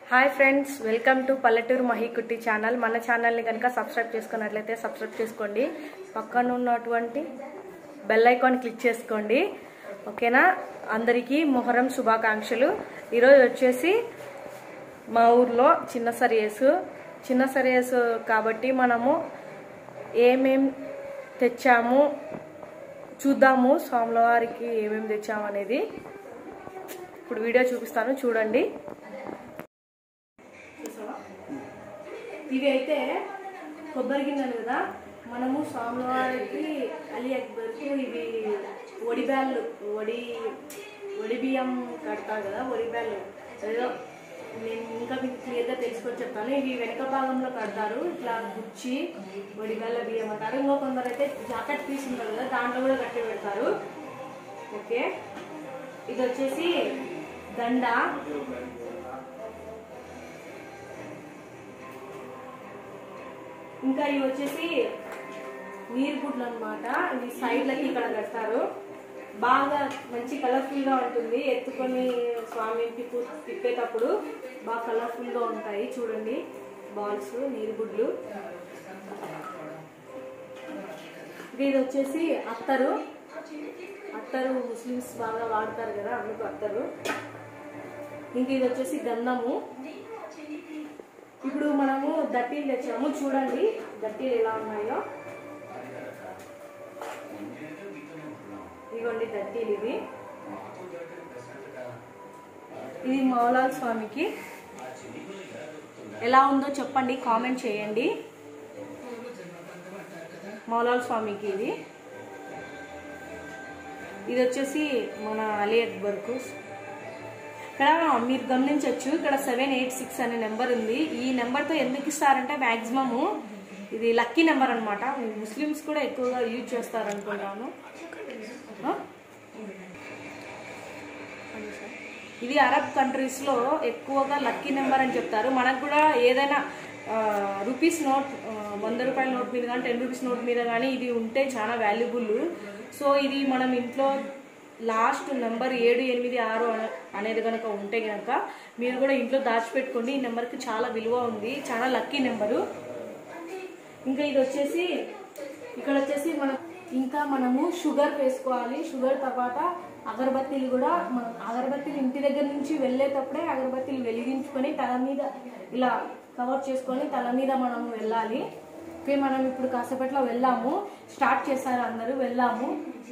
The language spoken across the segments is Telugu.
హాయ్ ఫ్రెండ్స్ వెల్కమ్ టు పల్లెటూరు మహికుట్టి ఛానల్ మన ఛానల్ని కనుక సబ్స్క్రైబ్ చేసుకున్నట్లయితే సబ్స్క్రైబ్ చేసుకోండి పక్కన ఉన్నటువంటి బెల్ ఐకాన్ క్లిక్ చేసుకోండి ఓకేనా అందరికీ మొహరం శుభాకాంక్షలు ఈరోజు వచ్చేసి మా ఊర్లో చిన్న సరియేసు చిన్న సరియేసు కాబట్టి మనము ఏమేం తెచ్చాము చూద్దాము స్వాములవారికి ఏమేమి తెచ్చాము అనేది ఇప్పుడు వీడియో చూపిస్తాను చూడండి ఇవి అయితే కొబ్బరి గిన్నెలు కదా మనము స్వామివారికి అలీ అక్బర్కి ఇవి వడి బ్యాళ్ళు వడి వడి బియ్యం కడతారు కదా వడి బ్యాళ్ళు ఏదో నేను ఇంకా మీకు క్లియర్గా తెలుసుకొని చెప్తాను ఇవి వెనక భాగంలో కడతారు ఇట్లా గుచ్చి వడి బ్యాళ్ళ బియ్యం అంటారు ఇంకో కొందరు అయితే జాకెట్ పీస్ ఉంటుంది కదా దాంట్లో కూడా కట్టి పెడతారు ఓకే ఇది వచ్చేసి దండ ఇంకా ఇవి వచ్చేసి నీరు గుడ్లు అనమాట ఇవి సైడ్లకి ఇక్కడ కడతారు బాగా మంచి కలర్ఫుల్ గా ఉంటుంది ఎత్తుకొని స్వామి తిప్పు తిప్పేటప్పుడు బాగా కలర్ఫుల్ గా ఉంటాయి చూడండి బాల్స్ నీరు గుడ్లు ఇంకా ఇది వచ్చేసి అత్తరు అత్తరు ముస్లిమ్స్ బాగా వాడతారు కదా అందుకు అత్తరు ఇంక ఇది వచ్చేసి గంధము ఇప్పుడు మనము దట్టీలు తెచ్చాము చూడండి దట్టీలు ఎలా ఉన్నాయో ఇదిగోండి దట్టీలు ఇవి ఇది మౌలాల్ స్వామికి ఎలా ఉందో చెప్పండి కామెంట్ చేయండి మౌలాల్ స్వామికి ఇది ఇది వచ్చేసి మన అలీ అక్బర్కు ఇక్కడ మీరు గమనించవచ్చు ఇక్కడ సెవెన్ ఎయిట్ సిక్స్ అనే నెంబర్ ఉంది ఈ నెంబర్తో ఎందుకు ఇస్తారంటే మ్యాక్సిమము ఇది లక్కీ నెంబర్ అనమాట ముస్లిమ్స్ కూడా ఎక్కువగా యూజ్ చేస్తారు అనుకుంటాను ఆ? ఇది అరబ్ కంట్రీస్లో ఎక్కువగా లక్కీ నెంబర్ అని చెప్తారు మనకు కూడా ఏదైనా రూపీస్ నోట్ ఆ, వంద రూపాయల నోట్ మీద కానీ టెన్ రూపీస్ నోట్ మీద కానీ ఇది ఉంటే చాలా వాల్యుబుల్ సో ఇది మనం ఇంట్లో లాస్ట్ నెంబర్ ఏడు ఎనిమిది ఆరు అనే- అనేది కనుక ఉంటే కనుక మీరు కూడా ఇంట్లో దాచిపెట్టుకోండి ఈ నెంబర్కి చాలా విలువ ఉంది చాలా లక్కీ నెంబరు ఇంకా ఇది వచ్చేసి ఇక్కడ వచ్చేసి మనం ఇంకా మనము షుగర్ వేసుకోవాలి షుగర్ తర్వాత అగరబత్తీలు కూడా మనం అగరబత్తీలు ఇంటి దగ్గర నుంచి వెళ్ళేటప్పుడే అగరబత్తీలు వెలిగించుకొని తల మీద ఇలా కవర్ చేసుకొని తల మీద మనం వెళ్ళాలి ఓకే మనం ఇప్పుడు కాసేపట్లో వెళ్ళాము స్టార్ట్ చేశారు అందరూ వెళ్ళాము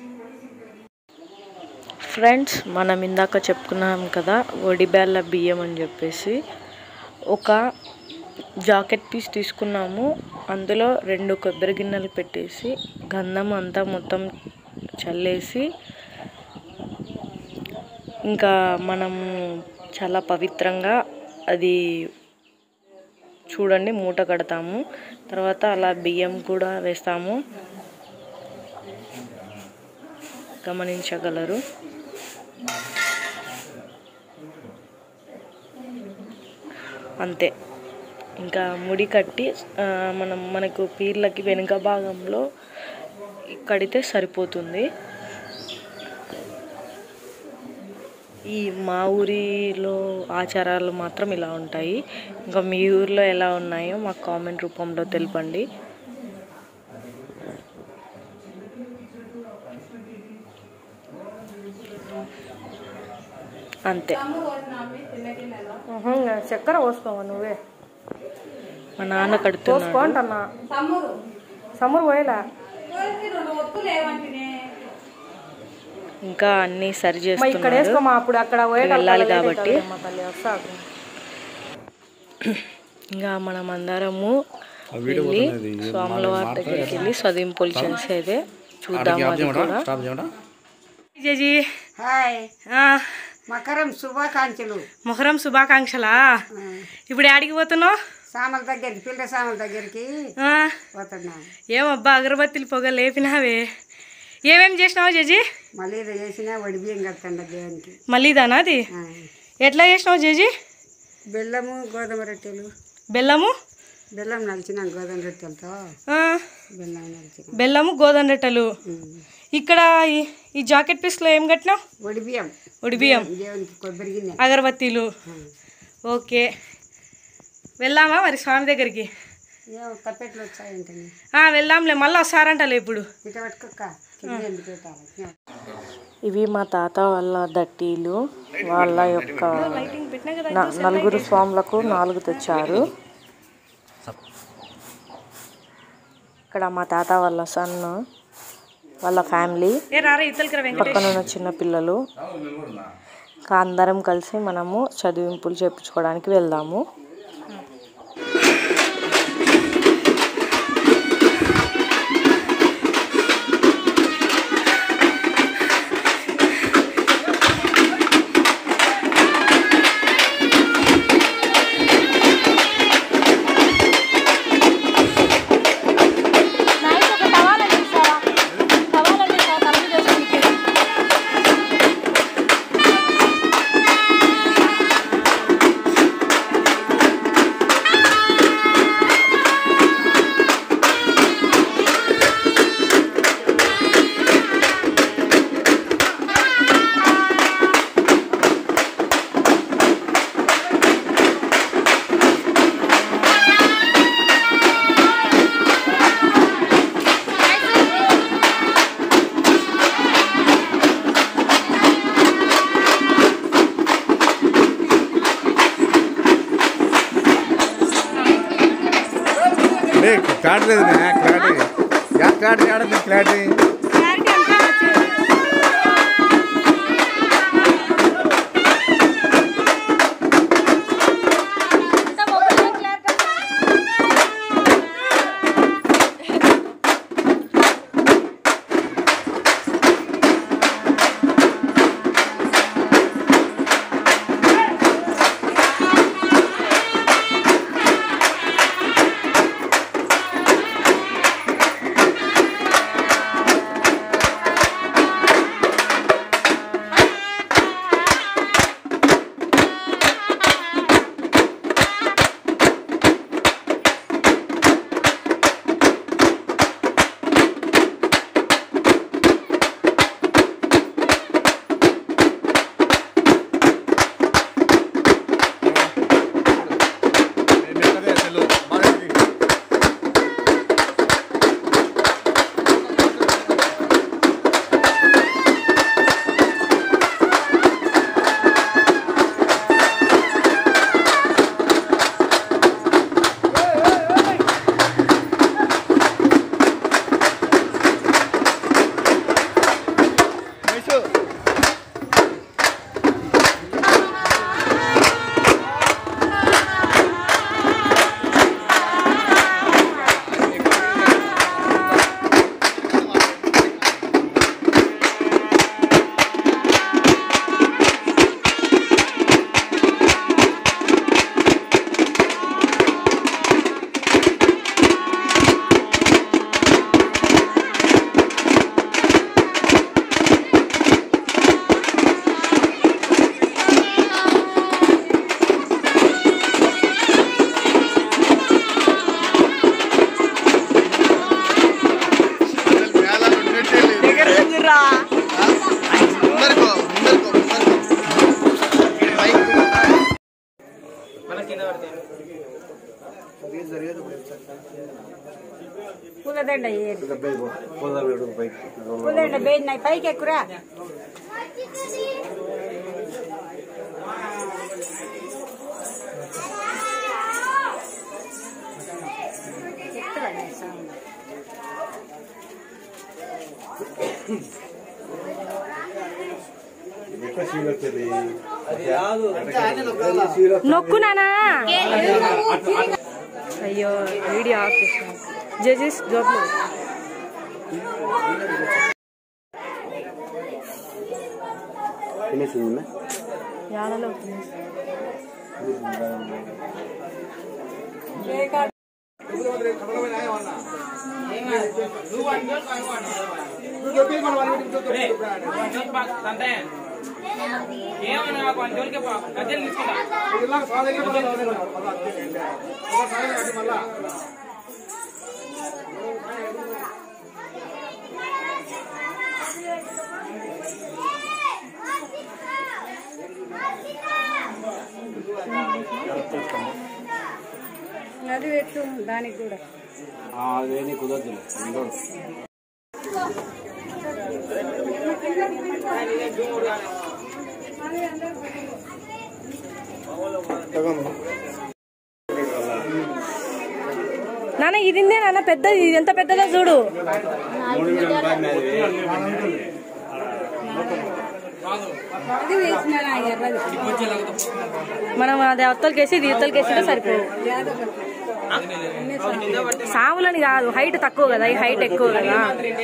ఫ్రెండ్స్ మనం ఇందాక చెప్పుకున్నాం కదా ఒడిబ్యాళ్ళ బియ్యం అని చెప్పేసి ఒక జాకెట్ పీస్ తీసుకున్నాము అందులో రెండు కొబ్బరి గిన్నెలు పెట్టేసి గంధం అంతా మొత్తం చల్లేసి ఇంకా మనము చాలా పవిత్రంగా అది చూడండి మూట కడతాము తర్వాత అలా బియ్యం కూడా వేస్తాము గమనించగలరు అంతే ఇంకా ముడి కట్టి ఆ, మనం మనకు పీర్లకి వెనుక భాగంలో కడితే సరిపోతుంది ఈ మా ఊరిలో ఆచారాలు మాత్రం ఇలా ఉంటాయి ఇంకా మీ ఊర్లో ఎలా ఉన్నాయో మాకు కామెంట్ రూపంలో తెలపండి అంతే ఉహు, చక్కెర పోసుకోవా నువ్వే మా నాన్న కడుతున్నాడు పోసుకో అంటన్నా సమ్మరు పోయేలా ఇంకా అన్ని సరి మా ఇక్కడ చేస్తున్నారు వేసుకోమా అప్పుడు అక్కడ పోయేటప్పుడు వెళ్ళాలి లేట్ కాబట్టి. అవుతుంది మా తల్లి వస్తాది ఇంకా మనం అందరము వెళ్ళి స్వాముల వారి దగ్గరికి వెళ్ళి చదింపులు చేసేదే చూద్దాం అది కూడా జేజీ హాయ్ ఆ, మకరం శుభాకాంక్షలు మొహరం శుభాకాంక్షలా ఇప్పుడు ఆడికి పోతున్నావు సామల దగ్గరికి పిల్ల సామల దగ్గరికి ఆ, పోతున్నాం ఏమబ్బా అగరబత్తిలు పొగ లేపినావే ఏమేం చేసినావు జేజీ మళ్ళీ ఇది చేసిన వడి బియ్యం కడతాండ దేవునికి మళ్ళీదానా అది ఆ. ఎట్లా చేసినావు జేజీ బెల్లము గోధుమ రొట్టెలు బెల్లము బెల్లం నలిచినాం గోధుమ రొట్టెలతో ఆ, బెల్లం నలిచినాం బెల్లము గోధుమ రొట్టెలు ఉమ్. ఇక్కడ ఈ- ఈ జాకెట్ పీస్లో ఏం కట్టినావు వడి బియ్యం ఉడి బియ్యం దేవునికి కొబ్బరి గిన్నె అగరబత్తీలు ఆ. ఓకే వెళ్దామా మరి స్వామి దగ్గరికి ఏమో తప్పెట్లు వచ్చాయంటండి ఆ, వెళ్దాంలే మళ్ళీ వస్తారంటలే ఇప్పుడు ఇట పట్టుకోక్క కింద ఎందుకు పెట్టాలి ఇవి మా తాత వాళ్ళ దట్టీలు వాళ్ళ యొక్క లైటింగ్ పెట్టినా కదా న- నలుగురు స్వాములకు నాలుగు తెచ్చారు ఇక్కడ మా తాత వాళ్ళ సన్ వాళ్ళ ఫ్యామిలీ ఏ రారా ఇతలకి రా వెంకటేష్ పక్కన ఉన్న చిన్న పిల్లలు ఇంకా అందరం కలిసి మనము చదివింపులు చేయించుకోవడానికి వెళ్దాము లే క్లారిటీ లేదు నే క్లారిటీ యా క్లారిటీ ఆడదు క్లారిటీ పూలదండ పూలదండ బేడిన పైకి ఎక్కురా నొక్కు నానా అయ్యో వీడియో ఆఫ్ చేసాను జడ్జెస్ జాబ్లో యాడలో అవుతుంది అది పెట్టు దానికి కూడా అదేని కుదరదు నాన్న ఇది నాన్న పెద్ద ఇది ఎంత పెద్దదో చూడు అది వేసిన ఎర్రది మనం అది అవతలకేసి ఇది ఇవతలకేసి సరిపోవు సాములని కాదు హైట్ తక్కువ కదా ఈ హైట్ ఎక్కువ కదా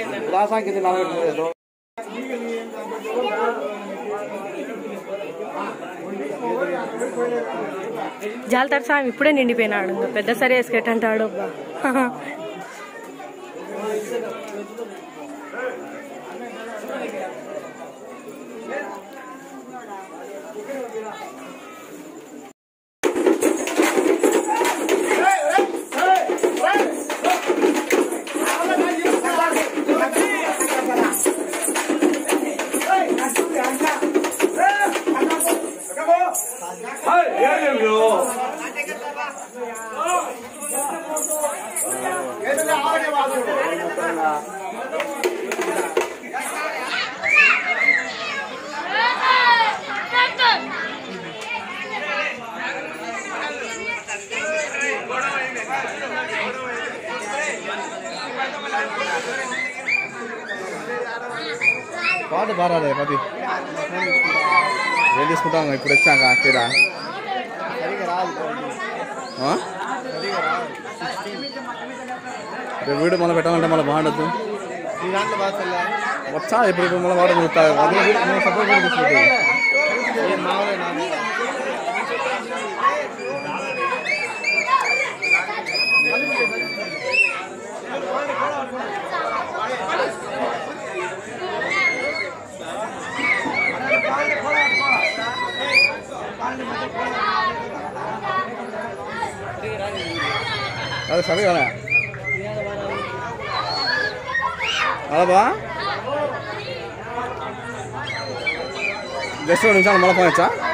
జాలతాడు సామి ఇప్పుడే నిండిపోయినాడు ఇంకా పెద్ద సరే వేసుకెట్ అంటాడు అబ్బా పాట బారాలే పది ఏం తీసుకుంటాం ఇప్పుడు వచ్చాక తీరా ఆ? రేపు వీడియో మళ్ళీ పెట్టాలంటే మళ్ళీ బాగుండదు వచ్చా ఇప్పుడు ఇప్పుడు మళ్ళీ వాడు అదే సపోర్ట్ కూడా తీసుకుంటుంది అది సరే కదా అలాబా జస్ట్ రెండు నిమిషాలు మళ్ళీ ఫోన్ వచ్చా